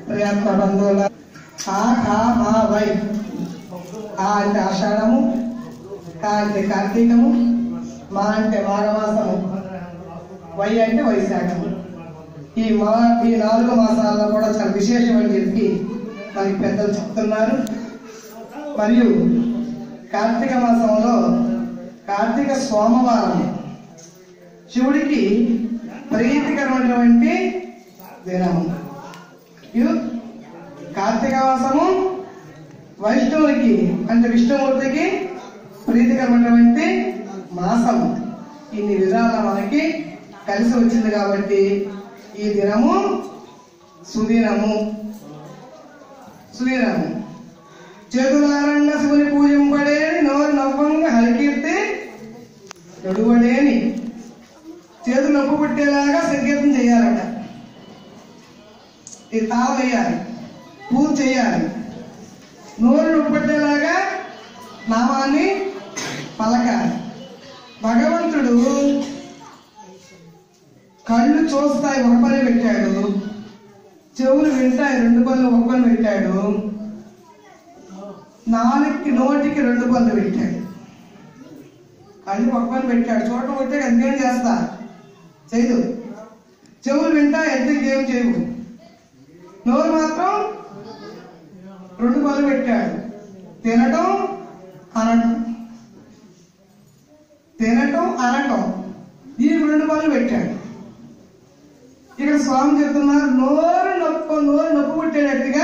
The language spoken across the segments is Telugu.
ప్రియాత్మ బంధువుల ఆ కా మా వై ఆ అంటే ఆషాఢము కా అంటే కార్తీకము మా అంటే మాఘమాసము వై అంటే వైశాఖము ఈ మా ఈ నాలుగు మాసాల్లో కూడా చాలా విశేషమని చెప్పి మనకి పెద్దలు చెప్తున్నారు మరియు కార్తీక మాసంలో కార్తీక సోమవారం శివుడికి ప్రీతికరమైనటువంటి దినము ఇది కార్తీక మాసము వైష్ణవునికి అంటే విష్ణుమూర్తికి ప్రీతికరమైనటువంటి మాసము ఇన్ని విధాల మనకి కలిసి వచ్చింది కాబట్టి ఈ దినము సుదినము సుదినము చేతులారంగా శివుని పూజింపడేని నోరు నవ్వంగా హరికీర్తి నడువడేని చేతులు నొప్పు పుట్టేలాగా సంకీర్తన చేయాలట ఈ తాళం వేయాలి పూజ చేయాలి నోరు నొప్పి పట్టేలాగా నామాన్ని పలకాలి భగవంతుడు కళ్ళు చూస్తాయి ఒక పని పెట్టాడు చెవులు వింటాయి రెండు పనులు ఒక పని పెట్టాడు నాలుగుకి నోటికి రెండు పనులు పెట్టాడు కళ్ళు ఒక పని పెట్టాడు చోట కొట్టే ఎంతేం చేస్తా చేయదు చెవులు వింటా ఎంతకి ఏం చేయవు నోరు మాత్రం రెండు పనులు పెట్టాడు తినటం అనటం తినటం అనటం దీనికి రెండు పనులు పెట్టాడు ఇక్కడ స్వామి చెప్తున్నారు నోరు నొప్ప నోరు నొప్పి పుట్టేటట్టుగా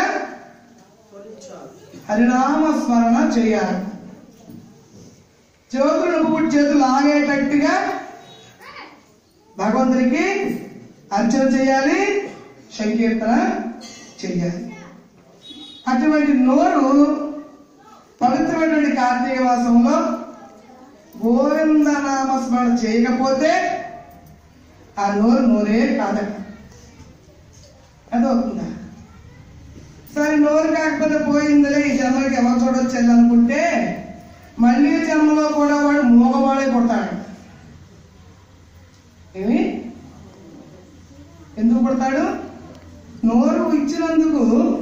హరినామ స్మరణ చేయాలి చేతులు నొప్పి పుట్టి చేతులు ఆగేటట్టుగా భగవంతునికి అర్చన చేయాలి సంకీర్తన చేయాలి అటువంటి నోరు పవిత్రమైనటువంటి కార్తీక మాసంలో గోవింద నామస్మరణ చేయకపోతే ఆ నోరు నోరే కాదట అదవుతుందా సరే నోరు కాకపోతే పోయిందిలే ఈ జన్మకి ఎవరు చూడొచ్చు అనుకుంటే మళ్ళీ జన్మలో కూడా వాడు మూగవాడే పుడతాడు ఏమి ఎందుకు పుడతాడు నోరు ఇచ్చినందుకు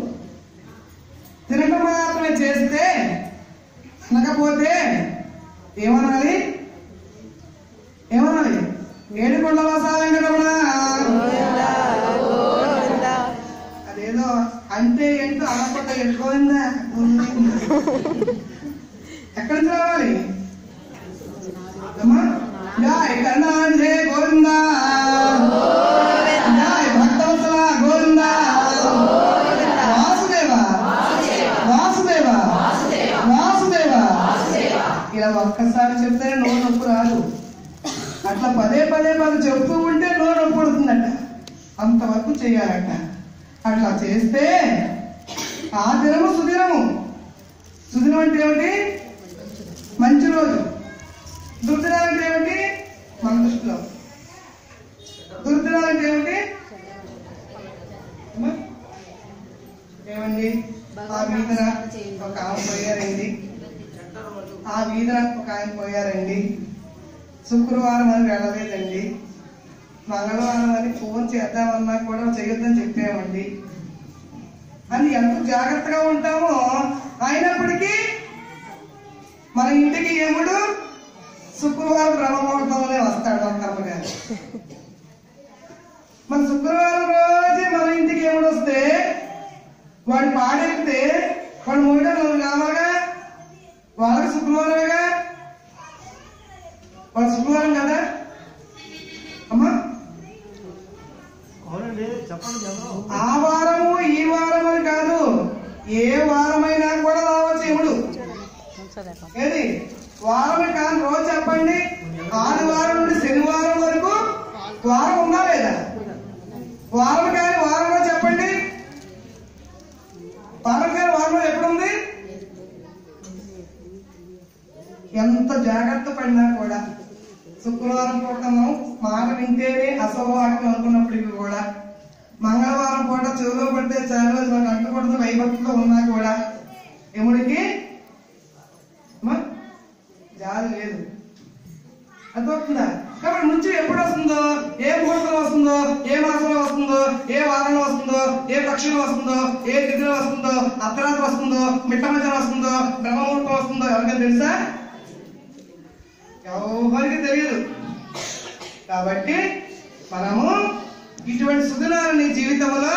తినటం మాత్రమే చేస్తే తినకపోతే ఏమనాలి ఏమనాలి ఏడుకొండ వాసాలంకరమణ అదేదో అంటే ఏంటో అనకుండా ఎట్టుకోయిందా ఎక్కడి నుంచి రావాలి అమ్మా జాయ్ కర్ణాంజే గోవిందా జాయ్ భక్తవత్సల గోవిందా వాసుదేవ వాసుదేవ వాసుదేవ ఇలా ఒక్కసారి చెప్తే నోరు నొప్పి రాదు అట్లా పదే పదే పదే చెప్తూ ఉంటే నోరు నొప్పి పడుతుందట అంతవరకు చేయాలట అట్లా చేస్తే ఆ దినము సుదినము సుదినం అంటే ఏమిటి మంచి రోజు దుర్దినం అంటే ఏమిటి మన దృష్టిలో దుర్దినం అంటే ఏమిటి అమ్మా? ఏమండి ఆ వీధన ఒక ఆమె పోయారండి ఆ వీధన ఒక ఆయన పోయారండి శుక్రవారం అని వెళ్ళలేదండి మంగళవారం అని ఫోన్ చేద్దామన్నా కూడా చేయొద్దని చెప్పామండి అని ఎంత జాగ్రత్తగా ఉంటామో అయినప్పటికీ మన ఇంటికి ఎముడు శుక్రవారం బ్రహ్మముహూర్తంలోనే వస్తాడు మన కర్మగారు మన శుక్రవారం రోజే మన ఇంటికి ఎముడు వస్తే వాడు పాడెక్కితే వాడు మూడో రోజు కావాలిగా వాళ్ళకి శుక్రవారమేగా వాడు శుక్రవారం కదా అమ్మా అవునండి చెప్పండి జనం ఆ వారము ఈ వారం అని కాదు ఏ వారమైనా కూడా రావచ్చు ఎముడు ఏది వారం కాదు రోజు చెప్పండి ఆదివారం నుండి శనివారం వరకు వారం ఉందా లేదా వారం కాని వారంలో చెప్పండి వారం కాని వారంలో ఎప్పుడుంది ఎంత జాగ్రత్త పడినా కూడా శుక్రవారం పూట మనం మాట వింటేనే అసౌవాహం అనుకున్నప్పటికీ కూడా మంగళవారం పూట చెవిలో పడితే చాలా మనకు అంటుకూడదు భయభక్తితో ఉన్నా కూడా ఎముడికి అమ్మా, జాలి లేదు అర్థమవుతుందా కాబట్టి నుంచి ఎప్పుడు వస్తుందో ఏ ముహూర్తం వస్తుందో ఏ మాసంలో వస్తుందో ఏ వారంలో వస్తుందో ఏ పక్షులు వస్తుందో ఏ తిథిలో వస్తుందో అర్ధరాత్రి వస్తుందో మిట్ట మధ్యాహ్నం వస్తుందో బ్రహ్మముహూర్తం వస్తుందో ఎవరికైనా తెలుసా ఎవరికి తెలియదు కాబట్టి మనము ఇటువంటి సుదినాలని జీవితంలో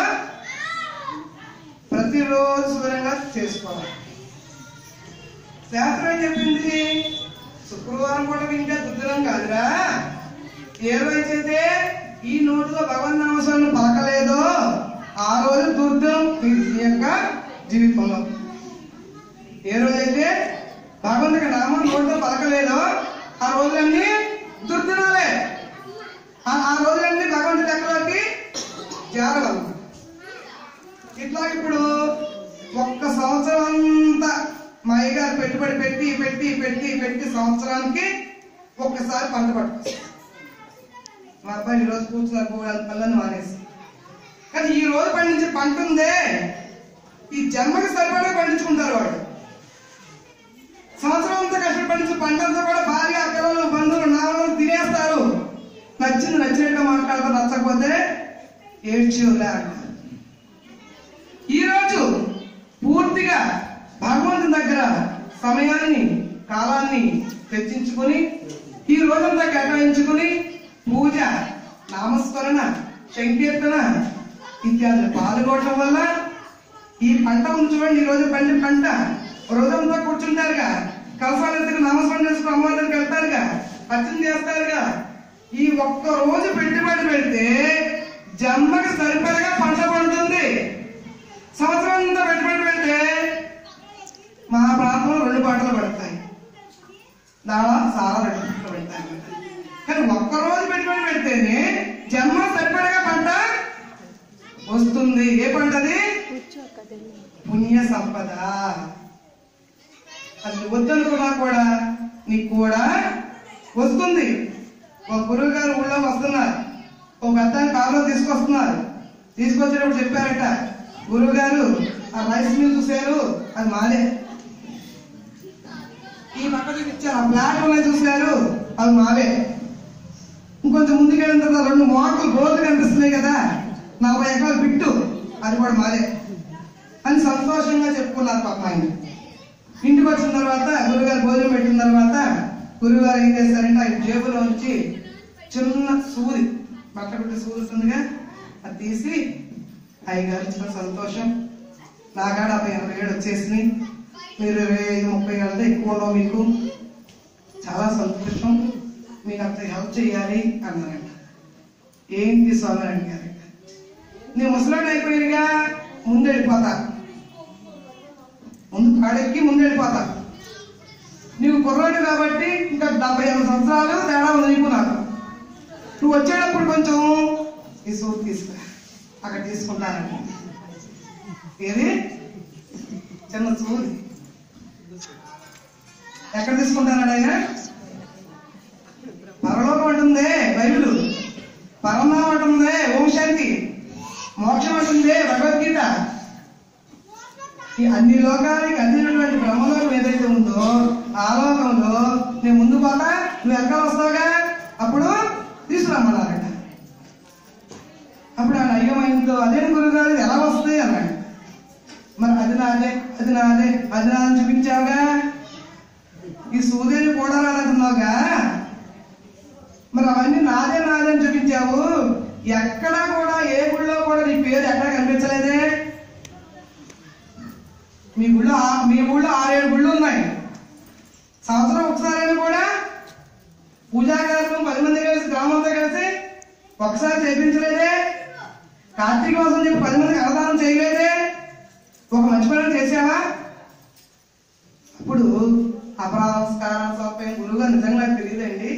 ప్రతిరోజు సుదనంగా చేసుకోవాలి శాస్త్రం ఏం చెప్పింది శుక్రవారం కూడా వింటే దుర్దినం కాదురా ఏ రోజైతే ఈ నోటితో భగవన్ నామస్వామిని పలకలేదో ఆ రోజు దుర్దినం ఈ యొక్క జీవితంలో ఏ రోజైతే భగవంతుడి నామం నోటితో పలకలేదో ఆ రోజులన్నీ దుర్దినాలే ఆ ఆ రోజులన్నీ భగవంతుడి లెక్కలోకి చేరగలరు ఇట్లా ఇప్పుడు ఒక్క సంవత్సరం అంతా మా అయ్యగారు పెట్టుబడి పెట్టి పెట్టి పెట్టి పెట్టి సంవత్సరానికి ఒక్కసారి పంట పట్టుకొస్తారు మా అబ్బాయి ఈరోజు కూర్చున్నారు పోవాలి పళ్ళని మానేసి కానీ ఈ రోజు పండించే పంట ఉందే ఈ జన్మకి సరిపడే పండించుకుంటారు వాడు సంవత్సరం అంతా కష్టపడి పండించిన పంట అంతా కూడా భార్య పిల్లలు బంధువులు నాలుగు తినేస్తారు నచ్చింది నచ్చినట్టుగా మాట్లాడతారు నచ్చకపోతే ఏడ్చేవులే అంటారు ఈ రోజు పూర్తిగా భగవంతుని దగ్గర సమయాన్ని కాలాన్ని చర్చించుకొని ఈ రోజంతా కేటాయించుకొని పూజ నామస్మరణ సంకీర్తన ఇత్యాదులు పాల్గొనడం వల్ల ఈ పంట ఉంది చూడండి ఈ రోజు పండి పంట రోజంతా కూర్చుంటారుగా కలసాలెత్తుకు నామస్మరణ చేసుకుని అమ్మవారి దగ్గరికి వెళ్తారుగా అర్చన చేస్తారుగా ఈ ఒక్క రోజు పెట్టుబడి పెడితే జన్మకి సరిపడగా పంట పడుతుంది సంవత్సరం అంతా పెట్టుబడి పెడితే మా ప్రాంతంలో రెండు పంటలు పడతాయి దావా సారా రెండు పంటలు పెడతాయి అన్నమాట. కానీ ఒక్క రోజు పెట్టుబడి పెడితేనే జన్మ సరిపడగా పంట వస్తుంది ఏ పంటది పుణ్య సంపద అది నువ్వు వద్దనుకున్నా కూడా నీకు కూడా వస్తుంది ఒక గురువు గారు ఊళ్ళో వస్తున్నారు ఒక పెద్ద ఆయన కారులో తీసుకొస్తున్నారు తీసుకొచ్చేటప్పుడు చెప్పారట గురువు గారు ఆ రైస్ మిల్ చూశారు అది మాదే ఈ పక్క చూపించారు ఆ ప్లాట్ ఉన్నాయి చూశారు అవి మావే ఇంకొంచెం ముందుకెళ్ళిన తర్వాత రెండు మోటార్లు బోర్లు కనిపిస్తున్నాయి కదా నలభై ఎకరాల బిట్టు అది కూడా మాదే అని సంతోషంగా చెప్పుకున్నారు పాప ఆయన ఇంటికి వచ్చిన తర్వాత గురుగారు భోజనం పెట్టిన తర్వాత గురుగారు ఏం చేశారంటే ఆయన జేబులో ఉంచి చిన్న సూది బట్ట పెట్టి సూది ఉంటుందిగా అది తీసి అయ్యగారు చాలా సంతోషం నా కాడ అబ్బాయి ఎనభై ఏడు వచ్చేసినాయి మీరు ఇరవై ఐదు ముప్పై ఏళ్ళతో ఎక్కువ ఉండవు మీకు చాలా సంతోషం మీకు అంత హెల్ప్ చేయాలి అన్నారంట ఏంటి స్వామి అని అడిగారంట నేను ముసలాడు అయిపోయినగా ముందు వెళ్ళిపోతా ముందు కాడెక్కి ముందు వెళ్ళిపోతా నీవు కుర్రాడు కాబట్టి ఇంకా డెబ్బై ఐదు సంవత్సరాలు తేడా ఉంది నీకు నాకు నువ్వు వచ్చేటప్పుడు కొంచెం ఈ సూట్ తీసుకురా అక్కడ తీసుకుంటానండి ఏది చిన్న సూది ఎక్కడ తీసుకుంటానండి ఆయన పరలోకం అంటుందే బైబిల్ పరమనామం అంటుందే ఓం శాంతి మోక్షం అంటుందే భగవద్గీత ఈ అన్ని లోకాలకి అందినటువంటి బ్రహ్మలోకం ఏదైతే ఉందో ఆ లోకంలో నేను ముందు పోతా నువ్వు వెనకాల వస్తావుగా అప్పుడు తీసుకురమ్మన్నారట అప్పుడు ఆయన అయ్యమైందో అదే గురుగారు ఎలా వస్తాయి అన్నాడు మరి అది నాదే అది నాదే అది నాదని చూపించావుగా ఈ సూర్యుని కూడా రాదంటున్నావుగా మరి అవన్నీ నాదే నాదే అని చూపించావు ఎక్కడా కూడా ఏ గుళ్ళో కూడా నీ పేరు ఎక్కడ కనిపించలేదే మీ గుళ్ళో ఆ- మీ ఊళ్ళో ఆరేడు గుళ్ళు ఉన్నాయి సంవత్సరం ఒకసారి కూడా పూజా కార్యక్రమం పది మంది కలిసి గ్రామంతో కలిసి ఒకసారి చేయించలేదే కార్తీక మాసం చెప్పి పది మందికి అన్నదానం చేయలేదే ఒక మంచి పని చేసావా అప్పుడు అపరాధస్కారం స్వాప్యం గురువుగా నిజంగా నాకు తెలియదండి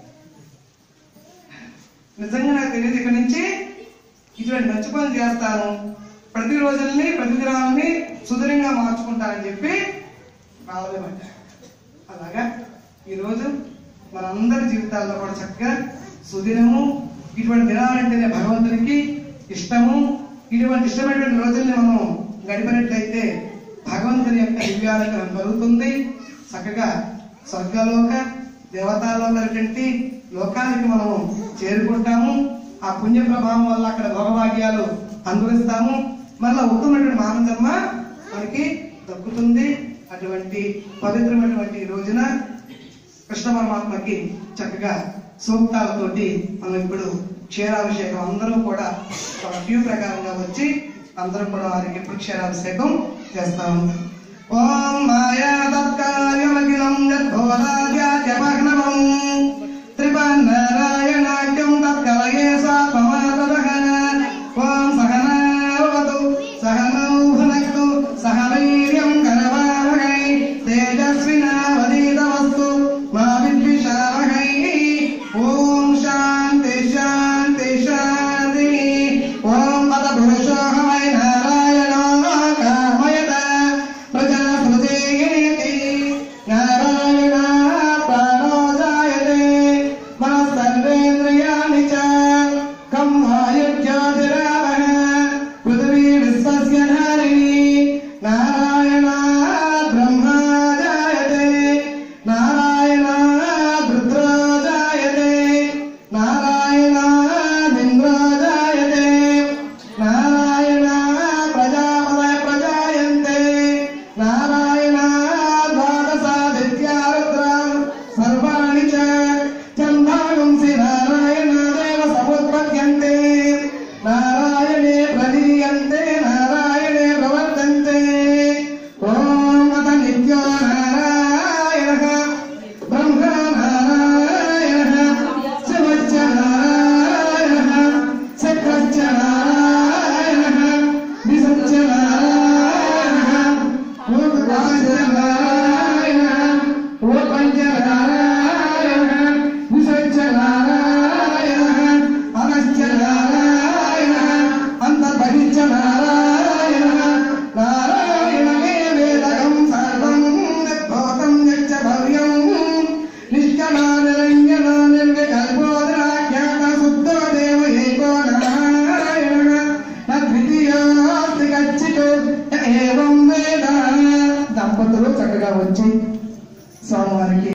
నిజంగా నాకు తెలియదు ఇక్కడి నుంచి ఇటువంటి మంచి పని చేస్తాను ప్రతి రోజుల్ని ప్రతి దినాలని సుదృఢంగా మార్చుకుంటానని చెప్పి రావలేమంట అలాగా ఈరోజు మనందరి జీవితాల్లో కూడా చక్కగా సుదినము ఇటువంటి దినాలంటేనే భగవంతునికి ఇష్టము ఇటువంటి ఇష్టమైనటువంటి రోజుల్ని మనం గడిపినట్లయితే భగవంతుని యొక్క దివ్యానుగ్రహం కలుగుతుంది చక్కగా స్వర్గలోక దేవతాలోకటువంటి లోకానికి మనము చేరుకుంటాము ఆ పుణ్య ప్రభావం వల్ల అక్కడ భోగభాగ్యాలు అనుభవిస్తాము మళ్ళా ఉత్తమమైనటువంటి మానవ జన్మ మనకి దక్కుతుంది అటువంటి పవిత్రమైనటువంటి ఈ రోజున కృష్ణ పరమాత్మకి చక్కగా సూక్తాలతోటి మనం ఇప్పుడు క్షీరాభిషేకం అందరం కూడా ఒక క్యూ ప్రకారంగా వచ్చి అందరం కూడా వారికి ఇప్పుడు క్షీరాభిషేకం చేస్తా ఉంటాం ఓం మాయా తత్కార్యమఖిలం యద్భోదాద్యాచమగ్నవం త్రిపన్నారాయణాఖ్యం తత్కలయే స్వాత్మమాతదః ఓం సహనావతు సహనౌ భునక్తు సహ వీర్యం కరవావహై తేజస్వినావదీతమస్తు మా విద్విషావహై ఓం శాంతి శాంతి శాంతి ఓం పద పురుషోహమై నారాయణో కామయత ప్రజా హృదయేతి నారాయణ ప్రాణో జాయతే మన సర్వేంద్రియాణి చ కం వాయుజ్యోతిరావః పృథివీ విశ్వస్య ధారిణి నారాయణ బ్రహ్మా జాయతే నారాయణ రుద్రో జాయతే నారాయణ ఇంద్రో జాయతే నారాయణ ప్రజాపద ప్రజాయంతే నారాయణ ద్వాదశాదిత్యా రుద్ర సర్వాణి చ చందాగుంసి నారాయణ దేవ సముత్పద్యంతే నారాయణే ప్రదీయంతే నారాయణే ప్రవర్తంతే ఓం అత నిత్యో నారాయణ బ్రహ్మ నారాయణ శివచ్చ నారాయణ చక్రశ్చ నారాయణ విసచ్చ నారాయణ ఓపాంచ నారాయణ ఓపంచ నారాయణ విసచ్చ నారాయణ అనశ్చ నారాయణ అంతర్బహిశ్చ నారాయణ నారాయణమే వేదకం సర్వం నిర్భోతం యచ్చ భవ్యం నిష్కళా నిరంజన నిర్వికల్పో నిరాఖ్యాత శుద్ధో దేవ ఏకో నారాయణ నద్వితీయోస్తి కచ్చితో ఏవం వేద దంపతులు చక్కగా వచ్చి సోమవారికి